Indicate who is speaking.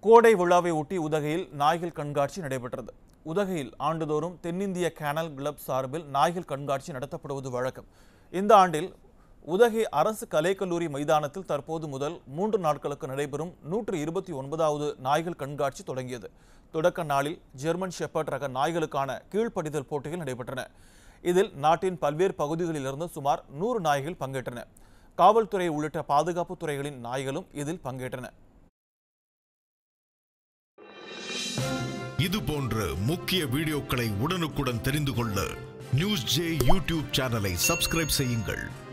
Speaker 1: கோடை விழாவை ஒட்டி உதகையில் நாய்கள் கண்காட்சி நடைபெற்றது உதகையில் ஆண்டுதோறும் தென்னிந்திய கேனல் கிளப் சார்பில் நாய்கள் கண்காட்சி நடத்தப்படுவது வழக்கம் இந்த ஆண்டில் உதகை அரசு கலைக்கல்லூரி மைதானத்தில் தற்போது முதல் மூன்று நாட்களுக்கு நடைபெறும் நூற்று இருபத்தி ஒன்பதாவது நாய்கள் கண்காட்சி தொடங்கியது தொடக்க நாளில் ஜெர்மன் ஷெப்பர்ட் ரக நாய்களுக்கான கீழ்ப்படிதல் போட்டிகள் நடைபெற்றன இதில் நாட்டின் பல்வேறு பகுதிகளிலிருந்து சுமார் நூறு நாய்கள் பங்கேற்றன காவல்துறை உள்ளிட்ட பாதுகாப்பு துறைகளின் நாய்களும் இதில் பங்கேற்றன
Speaker 2: இது போன்ற முக்கிய வீடியோக்களை உடனுக்குடன் தெரிந்து கொள்ள நியூஸ் ஜே யூடியூப் சேனலை சப்ஸ்கிரைப் செய்யுங்கள்